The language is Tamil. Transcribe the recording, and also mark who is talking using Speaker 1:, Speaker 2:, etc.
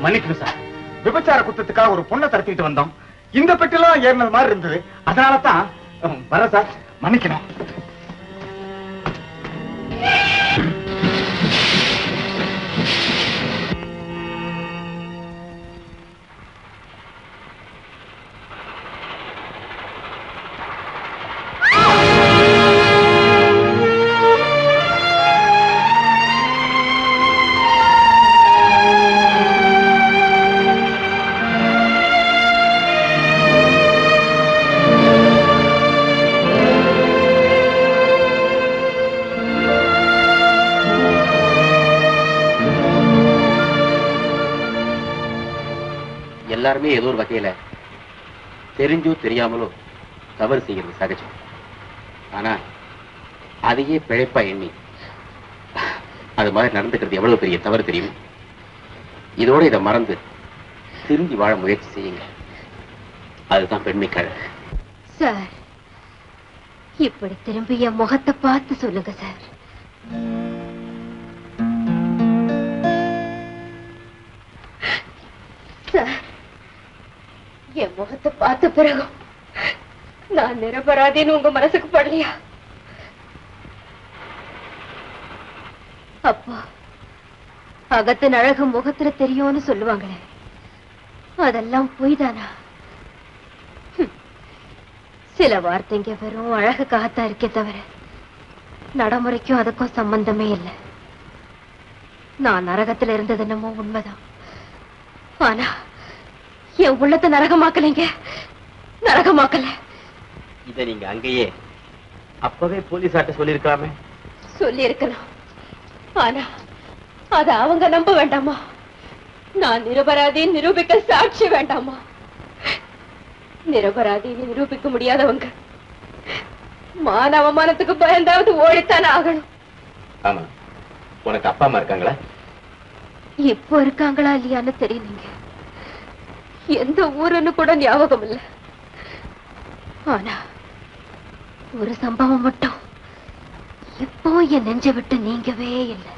Speaker 1: மன்னிக்கணும் சார் விபச்சார குத்தத்துக்காக ஒரு பொண்ணை தடுத்திட்டு வந்தோம் இந்த பெட்டிலாம் ஏறினது மாதிரி இருந்தது அதனால தான் ம், வரேன் சார் மன்னிக்கணும்
Speaker 2: எல்லாருமே ஏதோ ஒரு வகையில தெரிஞ்சோ தெரியாமலோ தவறு செய்கிறது சகஜம் ஆனா அதையே பிழைப்பா எண்ணி அது மாதிரி நடந்துக்கிறது எவ்வளவு பெரிய தவறு தெரியும் இதோட இதை மறந்து திரும்பி வாழ முயற்சி செய்யுங்க அதுதான் பெண்மை கழகு
Speaker 3: சார் இப்படி திரும்பி என் முகத்தை பார்த்து சொல்லுங்க சார் சார் என் முகத்தை பார்த்த பிறகும் நான் நிரபராதின்னு உங்க மனசுக்கு படலையா அப்பா அகத்தின் அழகு முகத்துல தெரியும்னு சொல்லுவாங்களே அதெல்லாம் பொய் தானா சில வார்த்தைங்க வெறும் அழகுக்காகத்தான் இருக்கே தவிர நடைமுறைக்கும் அதுக்கும் சம்பந்தமே இல்லை நான் நரகத்துல இருந்தது என்னமோ உண்மைதான் ஆனா என் உள்ளத்தை நரகமாக்கலைங்க நரகமாக்கல
Speaker 2: இதை நீங்க அங்கேயே அப்பவே போலீஸாட்ட சொல்லியிருக்கலாமே
Speaker 3: சொல்லி இருக்கலாம் ஆனா அத அவங்க நம்ப வேண்டாமா நான் நிரபராதி நிரூபிக்க சாட்சி வேண்டாமா நிரபராதின்னு நிரூபிக்க முடியாதவங்க மான அவமானத்துக்கு பயந்தாவது ஓடித்தானே ஆகணும்
Speaker 2: ஆமா உனக்கு அப்பா அம்மா இருக்காங்களா
Speaker 3: இப்போ இருக்காங்களா இல்லையான்னு தெரியலீங்க எந்த ஊருன்னு கூட ஞாபகம் இல்ல ஆனா ஒரு சம்பவம் மட்டும் இப்போ என் நெஞ்சை விட்டு நீங்கவே இல்லை